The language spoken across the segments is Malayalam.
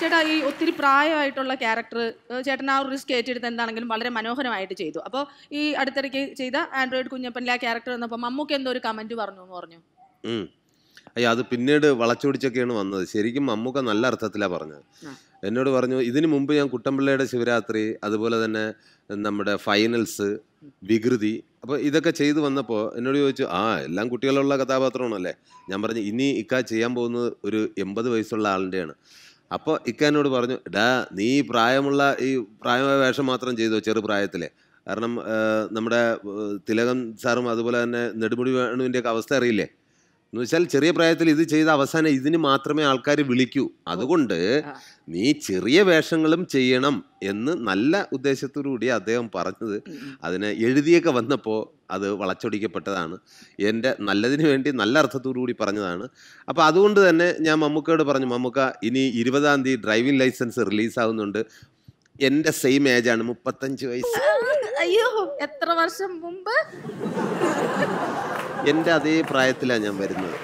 ചേട്ടാ ഈ ഒത്തിരി പ്രായമായിട്ടുള്ള ക്യാരക്ടർ ചേട്ടൻ ആ ഒരു റിസ്ക് ഏറ്റെടുത്ത് എന്താണെങ്കിലും വളരെ മനോഹരമായിട്ട് ചെയ്തു അപ്പോൾ ഈ അടുത്തിടയ്ക്ക് ചെയ്ത ആൻഡ്രോയിഡ് കുഞ്ഞപ്പനിലെ ആ ക്യാരക്ടർ വന്നപ്പോൾ മമ്മൂക്ക് എന്തോ ഒരു കമന്റ് പറഞ്ഞു എന്ന് പറഞ്ഞു ഉം. അയ്യോ അത് പിന്നീട് വളച്ചൊടിച്ചൊക്കെയാണ് വന്നത് ശരിക്കും മമ്മൂക്ക നല്ല അർത്ഥത്തിലാണ് പറഞ്ഞത് ആ. എന്നോട് പറഞ്ഞു ഇതിനു മുമ്പ് ഞാൻ കുട്ടമ്പിള്ളയുടെ ശിവരാത്രി അതുപോലെ തന്നെ നമ്മുടെ ഫൈനൽസ് വികൃതി അപ്പോൾ ഇതൊക്കെ ചെയ്തു വന്നപ്പോൾ എന്നോട് ചോദിച്ചു ആ എല്ലാം കുട്ടികളുള്ള കഥാപാത്രമാണല്ലേ ഞാൻ പറഞ്ഞു ഇനി ഇക്ക ചെയ്യാൻ പോകുന്നത് ഒരു എൺപത് വയസ്സുള്ള ആളിൻ്റെയാണ് അപ്പോൾ ഇക്ക എന്നോട് പറഞ്ഞു ഡാ നീ ഈ പ്രായമുള്ള ഈ പ്രായമായ വേഷം മാത്രം ചെയ്തോ ചെറുപ്രായത്തിലെ കാരണം ആ, നമ്മുടെ ആ, തിലകൻ സാറും അതുപോലെ തന്നെ നെടുമുടി വേണുവിൻ്റെയൊക്കെ അവസ്ഥ അറിയില്ലേ എന്ന് വെച്ചാൽ ചെറിയ പ്രായത്തിൽ ഇത് ചെയ്ത അവസാനം ഇതിന് മാത്രമേ ആൾക്കാർ വിളിക്കൂ അതുകൊണ്ട് ആ. നീ ചെറിയ വേഷങ്ങളും ചെയ്യണം എന്ന് നല്ല ഉദ്ദേശത്തോടുകൂടി അദ്ദേഹം പറഞ്ഞത് അതിനെ എഴുതിയൊക്കെ വന്നപ്പോൾ അത് വളച്ചൊടിക്കപ്പെട്ടതാണ് എൻ്റെ നല്ലതിന് വേണ്ടി നല്ല അർത്ഥത്തോടു കൂടി പറഞ്ഞതാണ് അപ്പോൾ അതുകൊണ്ട് തന്നെ ഞാൻ മമ്മൂക്കയോട് പറഞ്ഞു മമ്മൂക്ക ഇനി ഇരുപതാം തീയതി ഡ്രൈവിംഗ് ലൈസൻസ് റിലീസാവുന്നുണ്ട് എൻ്റെ സെയിം ഏജാണ് മുപ്പത്തഞ്ച് വയസ്സ് അയ്യോ എത്ര വർഷം മുമ്പ് എൻ്റെ അതേ പ്രായത്തിലാണ് ഞാൻ വരുന്നത്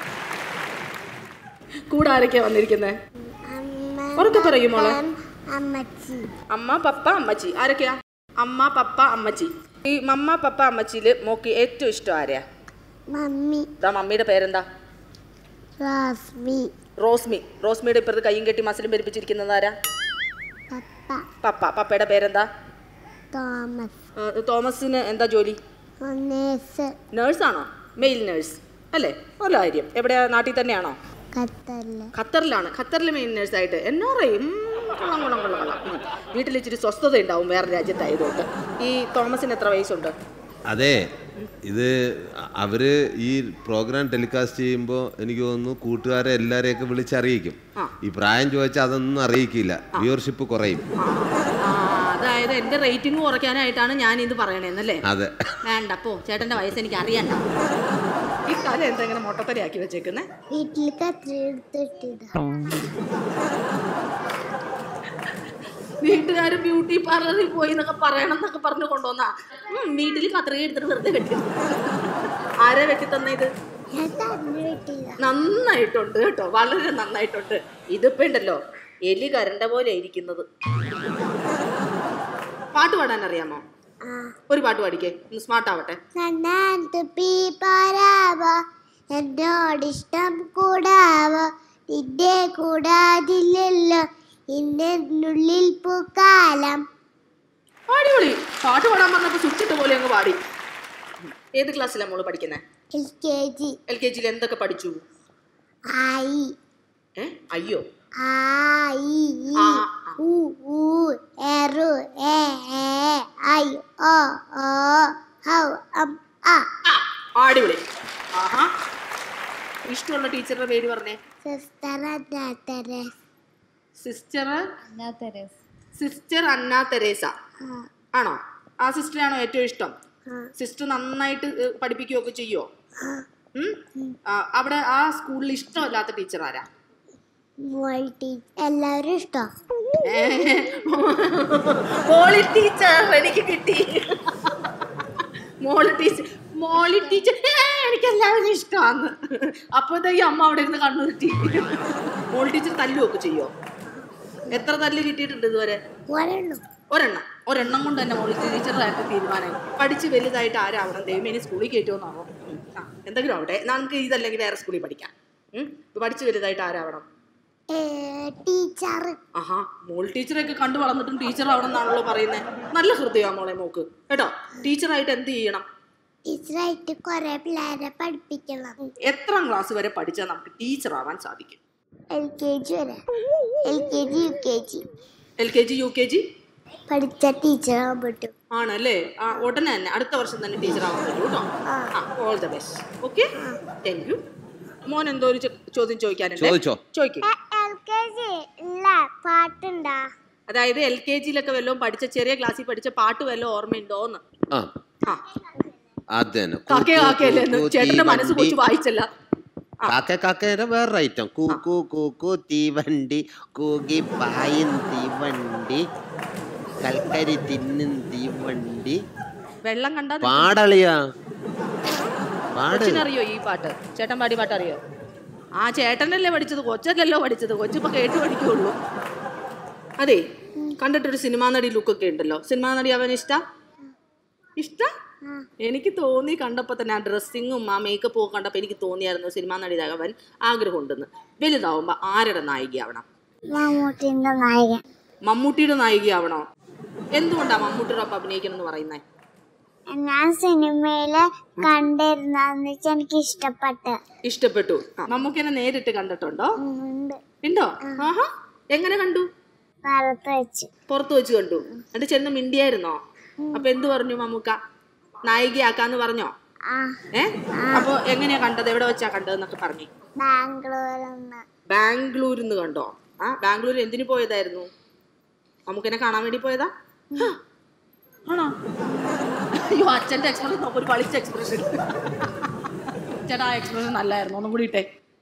കൂടെ ആരൊക്കെയാ വന്നിരിക്കുന്നത് ഉറക്കെ പറയൂ മോളെ അമ്മച്ചി അമ്മ പപ്പ അമ്മച്ചി ആരൊക്കെയാ അമ്മ പപ്പ അമ്മച്ചി ഈ മമ്മ പപ്പ അമ്മച്ചിയില് മോക്ക് ഏറ്റവും ഇഷ്ടം ആരെയാ മമ്മി ഇതാ മമ്മിയുടെ പേരെന്താ റോസ്മി റോസ്മി റോസ്മിയുടെ ഇപ്പുറത്ത് കയ്യും കെട്ടി മസിലും പെരുപ്പിച്ചിരിക്കുന്നത് ആരാ പപ്പ പപ്പ പപ്പയുടെ പേരെന്താ തോമസ് ആ, തോമസിന് എന്താ ജോലി നേഴ്സ് നേഴ്സാണോ മെയിൽ നേഴ്സ് അല്ലേ നല്ല കാര്യം എവിടെയാ നാട്ടിൽ തന്നെയാണോ ഖത്തറില് ഖത്തറിലാണ് ഖത്തറിൽ മെയിൻ നേഴ്സായിട്ട് എന്നോ പറയും കൊള്ളാം കൊള്ളാം കൊള്ളാം കൊള്ളാം ഉം. വീട്ടിൽ ഇച്ചിരി സ്വസ്ഥത ഉണ്ടാവും വേറെ രാജ്യത്തായതുകൊണ്ട് ഈ തോമസിന് എത്ര വയസ്സുണ്ട് അതെ ഇത് അ- അവര് ഈ പ്രോഗ്രാം ടെലികാസ്റ്റ് ചെയ്യുമ്പോൾ എനിക്ക് തോന്നുന്നു കൂട്ടുകാരെ എല്ലാരെയൊക്കെ വിളിച്ചറിയിക്കും ആ. ഈ പ്രായം ചോദിച്ചാൽ അതൊന്നും അറിയിക്കില്ല വ്യൂവർഷിപ്പ് കുറയും ആ, അതായത് എൻ്റെ റേറ്റിംഗ് കുറയ്ക്കാനായിട്ടാണ് ഞാൻ ഇത് പറയണേന്നല്ലേ അതെ വേണ്ട പോ ചേട്ടൻ്റെ വയസ്സ് എനിക്ക് അറിയണ്ട ഈ കല എന്താ ഇങ്ങനെ മൊട്ടത്തലയാക്കി വെച്ചേക്കുന്നേ വീട്ടിൽ കത്രി എടുത്തിട്ടതാ വീട്ടുകാർ ബ്യൂട്ടി പാർലറിൽ പോയി എന്നൊക്കെ പറയണം എന്നൊക്കെ പറഞ്ഞു കൊണ്ടുവന്നാ ഉം, വീട്ടിൽ കത്രിക എടുത്തിട്ട് വെറുതെ വെട്ടി ആരാ വെട്ടി തന്ന ഇത് ഞാൻ തന്നെ വീട്ടില നന്നായിട്ടുണ്ട് കേട്ടോ വളരെ നന്നായിട്ടുണ്ട് ഇതിപ്പോ ഉണ്ടല്ലോ എലി കരണ്ട പോലെ ഇരിക്കുന്നത് പാട്ട് പാടാൻ അറിയാമോ ആ ഒരു പാട്ട് പാടിക്കേ ഒന്ന് സ്മാർട്ട് ആവട്ടെ നന്നാൻ തുപ്പി പാരാവോ എന്നോടിഷ്ടം കൂടാവോ നിന്റെ കൂടാതില്ലല്ലോ ഇന്നുള്ളിൽ പൂക്കാലം അടിപൊളി പാട്ട് പാടാൻ പറഞ്ഞപ്പോ സ്വിച്ചിട്ട പോലെ അങ്ങ് പാടി ഏത് ക്ലാസ്സിലാണ് മോള് പഠിക്കുന്നത് L K G L K ജിയിൽ എന്തൊക്കെ പഠിച്ചു ആയി ഏ അയ്യോ ആയി ആ, ഉ ഊ എറു എ എ ഐ ഓ ഓ ഔ അം ആ ആ അടിപൊളി ആഹാ ഇഷ്ടമുള്ള ടീച്ചറുടെ പേര് പറഞ്ഞേ സിസ്റ്റർ അന്നാത്തരെ സിസ്റ്റർ സിസ്റ്റർ അന്ന തെരേസ ആണോ ആ സിസ്റ്ററാണോ ഏറ്റവും ഇഷ്ടം സിസ്റ്റർ നന്നായിട്ട് ഏ, പഠിപ്പിക്കുകയൊക്കെ ചെയ്യുമോ അവിടെ ആ സ്കൂളിൽ ഇഷ്ടമല്ലാത്ത ടീച്ചർ ആരാ മോൾ ടീച്ചർ എല്ലാവരും ഇഷ്ടം മോളി ടീച്ചർ എനിക്ക് കിട്ടി മോളി ടീച്ചർ മോളി ടീച്ചർ എനിക്ക് എല്ലാവരും ഇഷ്ടമാണ് അപ്പോഴത്തേക്ക് അമ്മ അവിടെ ഇരുന്ന് കണ്ണുരുട്ടി മോളി ടീച്ചർ തല്ലുമൊക്കെ ചെയ്യോ എത്ര തല്ല് കിട്ടിയിട്ടുണ്ട് ഇതുവരെ ഒരെണ്ണം ഒരെണ്ണം ഒരെണ്ണം കൊണ്ട് തന്നെ മോളി ടീച്ചറായിട്ട് തീരുമാനം പഠിച്ച് വലുതായിട്ട് ആരാവണം ദൈവം ഇനി സ്കൂളിൽ കയറ്റുമെന്നാവോ ഉം. ആ എന്തെങ്കിലും ആവട്ടെ നമുക്ക് ഇതല്ലെങ്കിൽ വേറെ സ്കൂളിൽ പഠിക്കാം ഉം. ഇപ്പൊ പഠിച്ച് വലുതായിട്ട് ആരാവണം ടീച്ചർ ആഹാ മോൾ ടീച്ചറൊക്കെ കണ്ടു വളർന്നിട്ടും ടീച്ചർ അവിടെ നിന്നാണല്ലോ പറയുന്നത് നല്ല ഹൃദയമാണ് മോളെ മോക്ക് കേട്ടോ ടീച്ചറായിട്ട് എന്ത് ചെയ്യണം ടീച്ചറായിട്ട് കുറെ പിള്ളേരെ പഠിപ്പിക്കണം എത്രാം ക്ലാസ് വരെ പഠിച്ചാൽ നമുക്ക് ടീച്ചർ ആവാൻ സാധിക്കും എൽ കെ ജി വരെ L K G U K G L K G U K G പഠിച്ച ടീച്ചറാകാൻ പറ്റും ആണല്ലേ ആ ഉടനെ തന്നെ അടുത്ത വർഷം തന്നെ ടീച്ചർ ആവാൻ പറ്റും കേട്ടോ ആ all the best okay thank you മോൻ എന്തോ ഒരു ചോ- ചോദ്യം ചോദിക്കാനുണ്ട് ചോദിച്ചോ ചോദിക്കും എൽ കെ ജി ഇല്ല പാട്ടുണ്ടാ അതായത് എൽ കെ ജിയിലൊക്കെ വല്ലതും പഠിച്ച ചെറിയ ക്ലാസ്സിൽ പഠിച്ച പാട്ട് വല്ലതും ഓർമ്മയുണ്ടോന്ന് ആ ആ അത് തന്നെ കാക്കേ കാക്കയല്ലേ എന്ന് കൂ, കൂ, ചേട്ടന്റെ മനസ്സ് തീവണ്ടി. കൊച്ചു വായിച്ചല്ല കാക്ക കാക്കേന്റെ വേറൊരു ഐറ്റം കൂക്കു കൂക്കു തീവണ്ടി കൂകി പായും തീവണ്ടി കൽക്കരി തിന്നും തീവണ്ടി വെള്ളം കണ്ടാ പാടളിയാ പാട് കൊച്ചിനറിയോ ഈ പാട്ട് ചേട്ടൻ പാടി പാട്ട് അറിയോ ആ ചേട്ടനല്ലേ പഠിച്ചത് കൊച്ചല്ലല്ലോ പഠിച്ചത് കൊച്ചിപ്പോ കേട്ട് പഠിക്കുള്ളൂ അതെ കണ്ടിട്ടൊരു സിനിമാ നടി ലുക്കൊക്കെ ഉണ്ടല്ലോ സിനിമാ നടി അവൻ ഇഷ്ട ഇഷ്ട എനിക്ക് തോന്നി കണ്ടപ്പോൾ തന്നെ ആ ഡ്രസ്സിങ്ങും ആ മേക്കപ്പും ഒക്കെ കണ്ടപ്പോൾ എനിക്ക് തോന്നിയായിരുന്നു സിനിമാ നടി അവൻ ആഗ്രഹമുണ്ടെന്ന് വലുതാവുമ്പോൾ ആരുടെ നായികയാവണം മമ്മൂട്ടിന്റെ നായകൻ മമ്മൂട്ടിയുടെ നായികയാവണോ എന്തുകൊണ്ടാ മമ്മൂട്ടിയുടെ ഒപ്പം അഭിനയിക്കണം എന്ന് പറയുന്നത് ഞാൻ സിനിമയില് കണ്ടിരുന്നെന്ന് വെച്ചാൽ എനിക്ക് ഇഷ്ടപ്പെട്ട് ഇഷ്ടപ്പെട്ടു മമ്മൂക്കിനെ നേരിട്ട് കണ്ടിട്ടുണ്ടോ ഉണ്ട് ഉണ്ടോ ആഹാ എങ്ങനെ കണ്ടു ഭാരത്ത് വെച്ച് പുറത്ത് വെച്ച് കണ്ടു എന്നിട്ട് ചെന്ന് മിണ്ടിയായിരുന്നോ അപ്പൊ എന്തു പറഞ്ഞു മമ്മൂക്ക നായികയാക്കാന്ന് പറഞ്ഞോ ആ ഏ അപ്പൊ എങ്ങനെയാ കണ്ടത് എവിടെ വെച്ചാ കണ്ടതെന്നൊക്കെ പറഞ്ഞു ബാംഗ്ലൂരിൽ നിന്ന് ബാംഗ്ലൂരിൽ നിന്ന് കണ്ടോ ആ ബാംഗ്ലൂർ എന്തിനു പോയതായിരുന്നു നമുക്കെന്നെ കാണാൻ വേണ്ടി പോയതാ ഹാ. ആണോ അയ്യോ അച്ഛന്റെ എക്സ്പ്രഷൻ നോക്ക് ഒരു കളിച്ച എക്സ്പ്രഷൻ ചേട്ടാ ആ എക്സ്പ്രഷൻ നല്ലായിരുന്നു ഒന്നും കൂടി ഇട്ടേ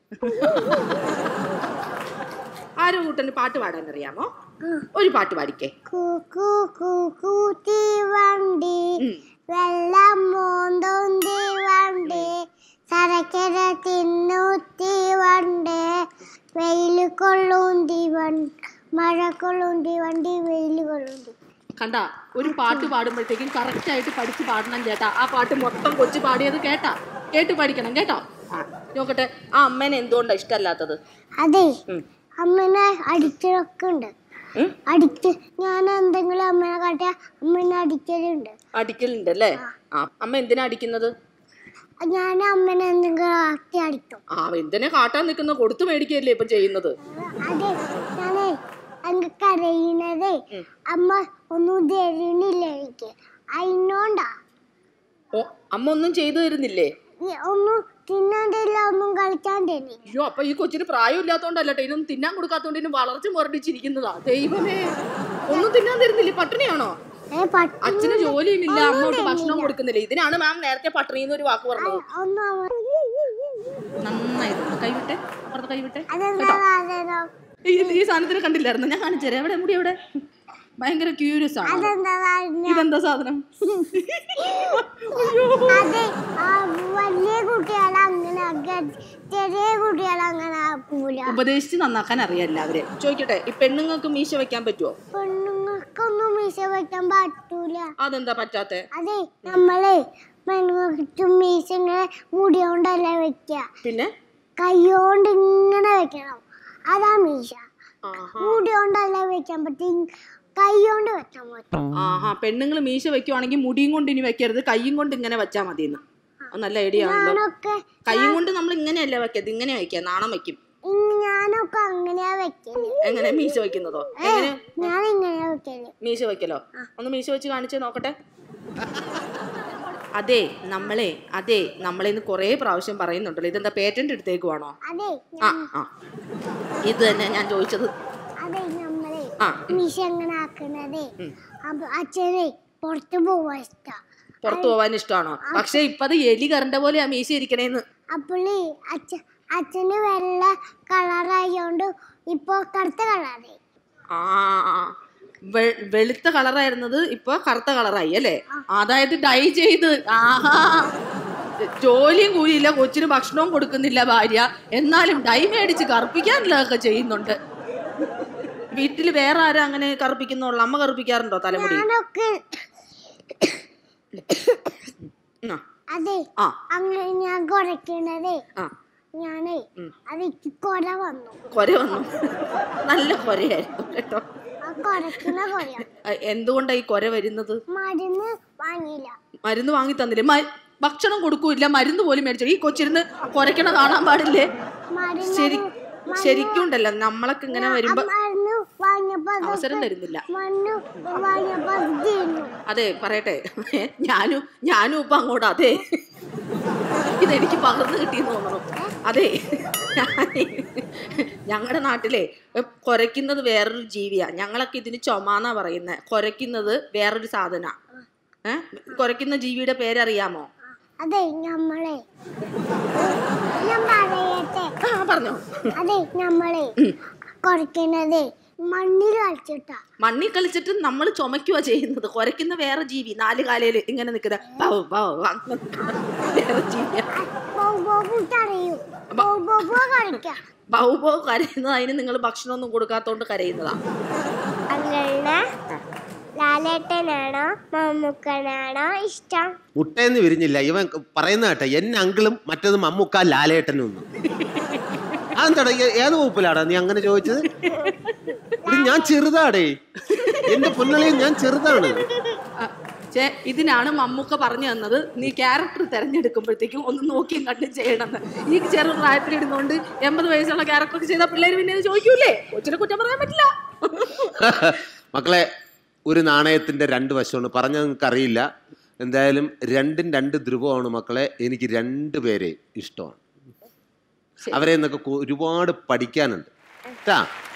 ആരോ കൂട്ടന് പാട്ട് പാടാൻ അറിയാമോ ഒരു പാട്ട് പാടിക്കേ കൂക്കു കൂക്കു തീവണ്ടി ഉം. വെള്ളം മോന്തോന്തി വണ്ടി സരക്കര തിന്നു തീവണ്ടി വെയിൽ കൊള്ളും തീവണ്ടി മഴ കൊള്ളും തീവണ്ടി വെയിൽ കൊള്ളും തീ കണ്ട ഒരു പാട്ട് പാടുമ്പോഴത്തേക്കും കറക്റ്റ് ആയിട്ട് പഠിച്ച് പാടണം ചേട്ടാ ആ പാട്ട് മൊത്തം കൊച്ചു പാടിയത് കേട്ടാ കേട്ട് പഠിക്കണം കേട്ടോ ആ നോക്കട്ടെ ആ അമ്മേനെ എന്തുകൊണ്ടാ ഇഷ്ടമല്ലാത്തത് അതെ ഉം. അമ്മനെ അടിക്കലൊക്കെ ഉണ്ട് ഉം? അടിക്ക് ഞാൻ എന്തെങ്കിലും അമ്മനെ കാട്ടിയ അമ്മനെ അടിക്കലുണ്ട് അടിക്കലുണ്ട് അല്ലേ ആ അമ്മ എന്തിനാ അടിക്കുന്നത് ഞാൻ അമ്മനെ എന്തെങ്കിലും ആക്കി അടിക്കും ആ എന്തിനാ കാട്ടാൻ നിൽക്കുന്ന കൊടുത്തു മേടിക്കുകയല്ലേ ഇപ്പൊ ചെയ്യുന്നത് അതെ ഞാനേ അങ്ങ് കരയുന്നതേ അമ്മ ഒന്നും തരുന്നില്ല എനിക്ക് അതിനോണ്ടാ ഓ അമ്മ ഒന്നും ചെയ്തു തരുന്നില്ലേ ഈ ഒന്നും തിന്നാൻ തരില്ല ഒന്നും കളിക്കാൻ തരില്ല അയ്യോ അപ്പൊ ഈ കൊച്ചിന് പ്രായമില്ലാത്തോണ്ടല്ലോ ഇതിനൊന്നും തിന്നാൻ കൊടുക്കാത്തോണ്ട് ഇതിന് വളർച്ച മുരടിച്ചിരിക്കുന്നതാ ദൈവമേ ഒന്നും തിന്നാൻ തരുന്നില്ലേ പട്ടിണിയാണോ ഏ പട്ടി അച്ഛന് ജോലിയുമില്ല അമ്മോട്ട് ഭക്ഷണം കൊടുക്കുന്നില്ല ഇതിനാണ് മാം നേരത്തെ പട്ടിണി എന്നൊരു വാക്ക് പറഞ്ഞത് ഒന്നും അവ- നന്നായിട്ടുണ്ട് കൈവിട്ടെ അപ്പുറത്ത് കൈവിട്ടെ അതെന്താ സാധനം ഈ ഈ സാധനത്തിന് കണ്ടില്ലായിരുന്നു ഞാൻ കാണിച്ചുതരാം എവിടെ മുടി എവിടെ ഭയങ്കര ക്യൂരിയസ് ആണ് അതെന്താ സാധനം ഇതെന്താ സാധനം അതെ ആ വലിയ കുട്ടികളെ അങ്ങനെ ആക്കാൻ ചെറിയ കുട്ടികളെ അങ്ങനെ ആക്കൂല ഉപദേശിച്ച് നന്നാക്കാൻ അറിയാം എല്ലാവരെ ചോദിക്കട്ടെ ഈ പെണ്ണുങ്ങൾക്ക് മീശ വെക്കാൻ പറ്റുമോ പെണ്ണുങ്ങൾക്കൊന്നും മീശ വെക്കാൻ പറ്റൂല അതെന്താ പറ്റാത്തെ അതെ നമ്മളെ പെണ്ണുങ്ങൾക്ക് മീശ ഇങ്ങനെ മുടി കൊണ്ടല്ല വെക്ക പിന്നെ കൈകൊണ്ട് ഇങ്ങനെ വെക്കണം അതാ മീശ ആഹാ. മുടി കൊണ്ടല്ല വെക്കാൻ പറ്റും കൈ കൊണ്ട് വെക്കാൻ പറ്റും ആഹാ പെണ്ണുങ്ങൾ മീശ വെക്കുവാണെങ്കിൽ മുടിയും കൊണ്ട് ഇനി വെക്കരുത് കൈയും കൊണ്ട് ഇങ്ങനെ വെച്ചാ മതി എന്ന് നല്ല ഐഡിയ ആണല്ലോ ഞാനൊക്കെ കൈയും കൊണ്ട് നമ്മൾ ഇങ്ങനെയല്ല വെക്കത് ഇങ്ങനെ വെക്കാം നാണം വെക്കും ഇങ് ഞാനൊക്കെ അങ്ങനെയാ വെക്കല് എങ്ങനെ മീശ വെക്കുന്നതോ എങ്ങനെ ഞാൻ ഇങ്ങനെയാ വെക്കല് മീശ വെക്കലോ ഒന്ന് മീശ വെച്ച് കാണിച്ചേ നോക്കട്ടെ അതെ നമ്മളെ അതെ നമ്മളെ ഇന്ന് കുറേ പ്രാവശ്യം പറയുന്നുണ്ടല്ലോ ഇതെന്താ പേറ്റന്റ് എടുത്തേക്കുവാണോ അതെ ആ ആ ഇത് തന്നെ ഞാൻ ചോദിച്ചത് അതെ നമ്മളെ ആ മീശ എങ്ങനെ ആക്കണതേ അപ്പൊ അച്ഛനെ പുറത്തു പോവാ ഇഷ്ട പുറത്തു പോവാൻ ഇഷ്ടമാണോ പക്ഷെ ഇപ്പൊ അത് എലി കറണ്ട പോലെ ആ മീശ ഇരിക്കണേന്ന് അപ്പോളേ അച്ഛ അച്ഛന് വെള്ള കളറായോണ്ട് ഇപ്പൊ കറുത്ത കളറായി ആ വെ- വെളുത്ത കളറായിരുന്നത് ഇപ്പൊ കറുത്ത കളറായി അല്ലേ അതായത് ഡൈ ചെയ്ത് ആഹാ ജോലിയും കൂലിയില്ല കൊച്ചിന് ഭക്ഷണവും കൊടുക്കുന്നില്ല ഭാര്യ എന്നാലും ഡൈ മേടിച്ച് കറുപ്പിക്കാനുള്ളതൊക്കെ ചെയ്യുന്നുണ്ട് വീട്ടിൽ വേറെ ആരും അങ്ങനെ കറുപ്പിക്കുന്നുള്ള അമ്മ കറുപ്പിക്കാറുണ്ടോ തലമുടി ഞാനൊക്കെ ആ, അതെ ആ അങ്ങനെ ഞാൻ കുറയ്ക്കണതേ ആ ഞാനേ അത് എനിക്ക് കൊര വന്നു കൊര വന്നു നല്ല കൊരയായിരുന്നു കേട്ടോ ആ കുറയ്ക്കുന്ന കൊര അ, എന്തുകൊണ്ടാ ഈ കൊര വരുന്നത് മരുന്ന് വാങ്ങിയില്ല മരുന്ന് വാങ്ങി തന്നില്ലേ മ- ഭക്ഷണം കൊടുക്കൂല മരുന്ന് പോലും മേടിച്ചു ഈ കൊച്ചിരുന്ന് കുരയ്ക്കണ കാണാൻ പാടില്ലേ മരുന്ന് ശരി ശരിക്കും ഉണ്ടല്ലോ നമ്മളൊക്കെ ഇങ്ങനെ വരുമ്പോ മരുന്ന് വാങ്ങിയപ്പോ അത് അവസരം തരുന്നില്ല മണ്ണ് വാങ്ങിയപ്പോ അത് തീർന്നു അതെ പറയട്ടെ ഞാനും ഞാനും ഇപ്പൊ അങ്ങോട്ട് അതെ ഇതെനിക്ക് പകർന്നു കിട്ടിയെന്ന് തോന്നണു അതെ ഞങ്ങളുടെ നാട്ടിലെ കുരയ്ക്കുന്നത് വേറൊരു ജീവിയാ ഞങ്ങളൊക്കെ ഇതിന് ചൊമാന്നാ പറയുന്നത് കുരയ്ക്കുന്നത് വേറൊരു സാധന ഏ കുരയ്ക്കുന്ന ജീവിയുടെ പേരറിയാമോ അതെ നമ്മളെ ഞാൻ പറയട്ടെ ആ പറഞ്ഞോ അതെ നമ്മളെ കുറയ്ക്കണതേ മണ്ണിൽ കളിച്ചിട്ടാ മണ്ണി കളിച്ചിട്ട് നമ്മൾ ചുമക്കുക ചെയ്യുന്നത് കുരയ്ക്കുന്ന വേറെ ജീവി നാല് കാലയിൽ ഇങ്ങനെ നിൽക്കുന്ന പൗ, പൗ, അങ്ങനെ നിൽക്കുന്ന വേറെ ജീവിയാ അപ്പോ ബോബൂട്ട് അറിയും ബോബോ കളിക്കാം ബഹുബോ കരയുന്നത് അതിന് നിങ്ങൾ ഭക്ഷണമൊന്നും കൊടുക്കാത്തോണ്ട് കരയുന്നതാ അങ്കിളിന് ലാലേട്ടനാണോ മമ്മൂക്കനാണോ ഇഷ്ടം മുട്ടയെന്ന് വിരിഞ്ഞില്ല ഇവൻ പറയുന്ന കേട്ടെ എന്നെ അങ്കിളും മറ്റത് മമ്മൂക്ക ലാലേട്ടനും ഒന്നും അതെന്താടാ ഏ- ഏത് വകുപ്പിലാടാ നീ അങ്ങനെ ചോദിച്ചത് എടി, ഞാൻ ചെറുതാടേ എന്റെ പൊന്നളിയും ഞാൻ ചെറുതാണ് ആ, ചേ ഇതിനാണ് മമ്മൂക്ക പറഞ്ഞു തന്നത് നീ ക്യാരക്ടർ തിരഞ്ഞെടുക്കുമ്പോഴത്തേക്കും ഒന്ന് നോക്കിയും കണ്ടും ചെയ്യണമെന്ന് ഈ ചെറു പ്രായത്തിൽ ഇടുന്നോണ്ട് എൺപത് വയസ്സുള്ള ക്യാരക്ടർ ചെയ്ത പിള്ളേർ പിന്നെ ഇത് ചോദിക്കൂലേ കൊച്ചിനെ കുറ്റം പറയാൻ പറ്റില്ല മക്കളെ ഒരു നാണയത്തിന്റെ രണ്ട് വശമാണ് പറഞ്ഞത് നിങ്ങൾക്ക് അറിയില്ല എന്തായാലും രണ്ടും രണ്ട് ധ്രുവമാണ് മക്കളെ എനിക്ക് രണ്ട് പേരെ ഇഷ്ടമാണ് അവരെ നിന്നൊക്കെ ഒരുപാട് പഠിക്കാനുണ്ട് കേട്ടാ